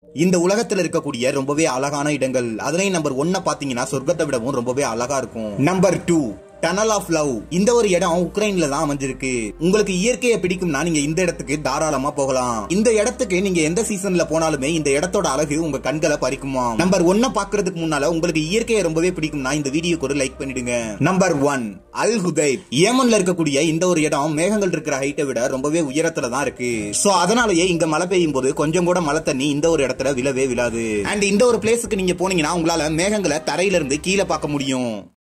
இந்த உலகத்துல இருக்கக்கூடிய ரொம்பவே அழகான இடங்கள் அதுலயும் நம்பர் ஒன்ன பாத்தீங்கன்னா சொர்க்கத்தை விடவும் ரொம்பவே அழகா இருக்கும் number two tunnel of love இந்த ஒரு இடம் உக்ரைன்ல தான் அமைஞ்சிருக்கு உங்களுக்கு இயற்கையை பிடிக்கும்னா நீங்க இந்த இடத்துக்கு தாராளமா போகலாம் இந்த இடத்துக்கு நீங்க எந்த சீசன்ல போனாலுமே இந்த இடத்தோட அழகு உங்க கண்களை பறிக்குமா நம்பர் ஒன்ன பாக்குறதுக்கு முன்னால உங்களுக்கு இயற்கையை ரொம்பவே பிடிக்கும்னா இந்த வீடியோக்கு ஒரு லைக் பண்ணிடுங்க நம்பர் ஒன் அல் ஹுதைப் ஏமன்ல இருக்கக்கூடிய இந்த ஒரு இடம் மேகங்கள் இருக்கிற ஹைட்டை விட ரொம்பவே உயரத்துல தான் இருக்கு சோ அதனாலயே இங்க மழை பெய்யும் போது கொஞ்சம் கூட மழை தண்ணி இந்த ஒரு இடத்துல விழவே விழாது அண்ட் இந்த ஒரு பிளேஸுக்கு நீங்க போனீங்கன்னா உங்களால மேகங்களை தரையில இருந்து கீழே பார்க்க முடியும்